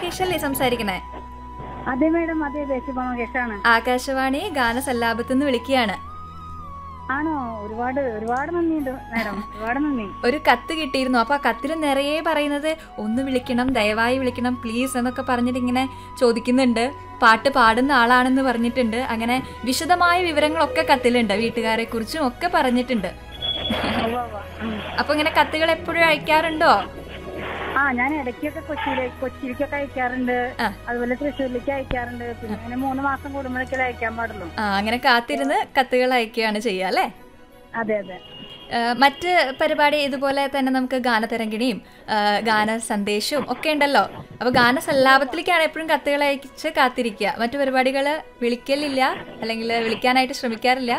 മഹേഷ് അല്ലേ സംസാരിക്കണേ അതെ മേഡം അതെ അതെ ശുഭ മഹേഷാണ് ആകാശവാണി ഗാനസല്ലാപത്ത് നിന്ന് വിളിക്കുകയാണ് ആണോ ഒരുപാട് ഒരുപാട് നന്ദിയുണ്ട് മാഡം ഒരുപാട് നന്ദി ഒരു കത്ത് കിട്ടിയിരുന്നു അപ്പൊ ആ കത്തിൽ നിറയെ പറയുന്നത് ഒന്ന് വിളിക്കണം ദയവായി വിളിക്കണം പ്ലീസ് എന്നൊക്കെ പറഞ്ഞിട്ട് ഇങ്ങനെ ചോദിക്കുന്നുണ്ട് പാട്ട് പാടുന്ന ആളാണെന്ന് പറഞ്ഞിട്ടുണ്ട് അങ്ങനെ വിശദമായ വിവരങ്ങളൊക്കെ കത്തിലുണ്ട് വീട്ടുകാരെ കുറിച്ചും ഒക്കെ പറഞ്ഞിട്ടുണ്ട് ഉവ്വ് ഉവ്വ്. ഉം. അപ്പൊ ഇങ്ങനെ കത്തുകൾ എപ്പോഴും അയക്കാറുണ്ടോ ആ ഞാൻ ഇടയ്ക്കൊക്കെ കൊച്ചിയിലേക്ക് കൊച്ചിയിലേക്കൊക്കെ അയക്കാറുണ്ട് ആ. അതുപോലെ തൃശ്ശൂരിലേക്ക് അയക്കാറുണ്ട് പിന്നെ അങ്ങനെ മൂന്ന് മാസം കൂടുമ്പോഴേക്കല്ലേ അയക്കാൻ പാടുള്ളൂ ആ അങ്ങനെ കാത്തിരുന്ന് കത്തുകൾ അയക്കുകയാണ് ചെയ്യുക അല്ലേ അതെ അതെ ആ, മറ്റ് പരിപാടി ഇതുപോലെ തന്നെ നമുക്ക് ഗാനതരംഗിണിയും ആ, ഗാന സന്ദേശവും ഒക്കെ ഉണ്ടല്ലോ അപ്പൊ ഗാനസല്ലാപത്തിലേക്കാണ് എപ്പോഴും കത്തുകൾ അയച്ച് കാത്തിരിക്കുക മറ്റു പരിപാടികൾ വിളിക്കലില്ല അല്ലെങ്കിൽ വിളിക്കാനായിട്ട് ശ്രമിക്കാറില്ല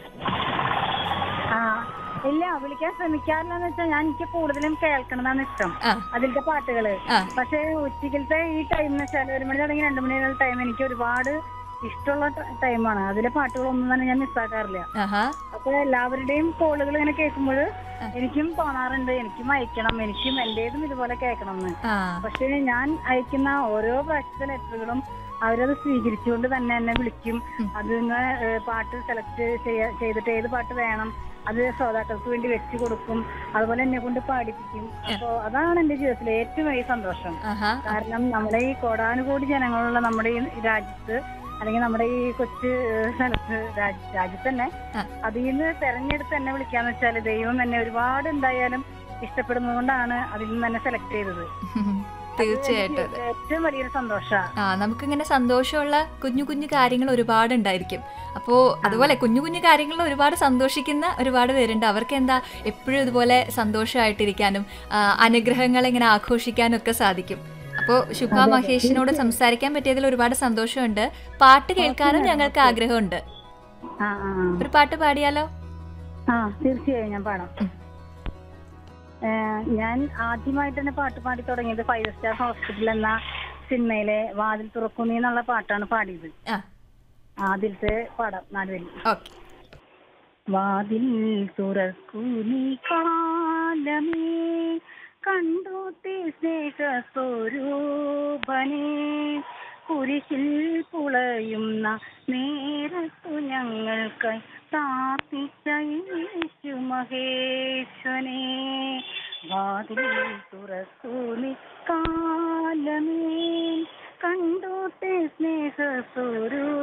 ആ ഇല്ല വിളിക്കാൻ ശ്രമിക്കാറില്ലെന്ന് വെച്ചാൽ ഞാൻ എനിക്ക് കൂടുതലും കേൾക്കണതാണ് ഇഷ്ടം ആ അതിലത്തെ പാട്ടുകള് ആ. പക്ഷേ ഉച്ചക്കലത്തെ ഈ ടൈം എന്ന് വെച്ചാൽ ഒരു മണി തുടങ്ങി രണ്ടു മണി വരെയുള്ള ടൈം എനിക്ക് ഒരുപാട് ഇഷ്ടമുള്ള ടൈമാണ് അതിലെ പാട്ടുകളൊന്നും തന്നെ ഞാൻ മിസ്സാക്കാറില്ല ആഹാ അപ്പൊ എല്ലാവരുടെയും കോളുകൾ ഇങ്ങനെ കേൾക്കുമ്പോൾ എനിക്കും തോന്നാറുണ്ട് എനിക്കും അയക്കണം എനിക്കും എന്റേതും ഇതുപോലെ കേൾക്കണം എന്ന് ആ പക്ഷേ ഞാൻ അയക്കുന്ന ഓരോ പ്രാവശ്യത്തെ ലെറ്ററുകളും അവരത് സ്വീകരിച്ചുകൊണ്ട് തന്നെ എന്നെ വിളിക്കും അതിന് ഏഹ്, പാട്ട് സെലക്ട് ചെയ്തിട്ട് ഏത് പാട്ട് വേണം അത് ശ്രോതാക്കൾക്ക് വേണ്ടി വെച്ച് കൊടുക്കും അതുപോലെ എന്നെ കൊണ്ട് പാടിപ്പിക്കും അപ്പോ അതാണ് എന്റെ ജീവിതത്തിലെ ഏറ്റവും വലിയ സന്തോഷം ആഹാ കാരണം നമ്മുടെ ഈ കോടാനുകോടി ജനങ്ങളുള്ള നമ്മുടെ ഈ രാജ്യത്ത് അല്ലെങ്കിൽ നമ്മുടെ ഈ കൊച്ചു ഏഹ്, സ്ഥലത്ത് രാജ്യ- രാജ്യത്ത് തന്നെ ആ. അതിൽ നിന്ന് തെരഞ്ഞെടുത്ത് എന്നെ വിളിക്കാന്ന് വെച്ചാൽ ദൈവം തന്നെ ഒരുപാട് എന്തായാലും ഇഷ്ടപ്പെടുന്നതുകൊണ്ടാണ് അതിൽ നിന്ന് തന്നെ സെലക്ട് ചെയ്തത് തീർച്ചയായിട്ടും അതെ. ഏറ്റവും വലിയൊരു സന്തോഷമാണ് ആ നമുക്കിങ്ങനെ സന്തോഷമുള്ള കുഞ്ഞു കുഞ്ഞു കാര്യങ്ങൾ ഒരുപാട് ഉണ്ടായിരിക്കും അപ്പോൾ അതുപോലെ കുഞ്ഞു കുഞ്ഞു കാര്യങ്ങളിൽ ഒരുപാട് സന്തോഷിക്കുന്ന ഒരുപാട് പേരുണ്ട് അവർക്ക് എന്താ എപ്പോഴും ഇതുപോലെ സന്തോഷമായിട്ടിരിക്കാനും ആ, അനുഗ്രഹങ്ങൾ ഇങ്ങനെ ആഘോഷിക്കാനും ഒക്കെ സാധിക്കും അപ്പോൾ ശുഭ മഹേഷിനോട് സംസാരിക്കാൻ പറ്റിയതിൽ ഒരുപാട് സന്തോഷമുണ്ട് പാട്ട് കേൾക്കാനും ഞങ്ങൾക്ക് ആഗ്രഹമുണ്ട് ആ ആ ഒരു പാട്ട് പാടിയാലോ ആ തീർച്ചയായും ഞാൻ പാടാം ഏഹ്, ഞാൻ ആദ്യമായിട്ട് തന്നെ പാട്ട് പാടി തുടങ്ങിയത് ഫൈവ് സ്റ്റാർ ഹോസ്പിറ്റൽ എന്ന സിനിമയിലെ വാതിൽ തുറക്കുന്നി എന്നുള്ള പാട്ടാണ് പാടിയത് ആ ആദ്യത്തെ പാടാം നാലുപേരും ഓക്കെ വാതിൽ തുറക്കൂ നീ കാലമേ കണ്ടോത്തെ സ്നേഹസ്വരൂപനെ കുരിശിൽ പുളയുന്ന നേരത്തു ഞങ്ങൾക്കായി പ്രാർത്ഥിച്ച യേശു മഹേശ്വനെ വാതിൽ തുറക്കൂ നീ കാലമേ കണ്ടോത്തെ സ്നേഹസ്വരൂ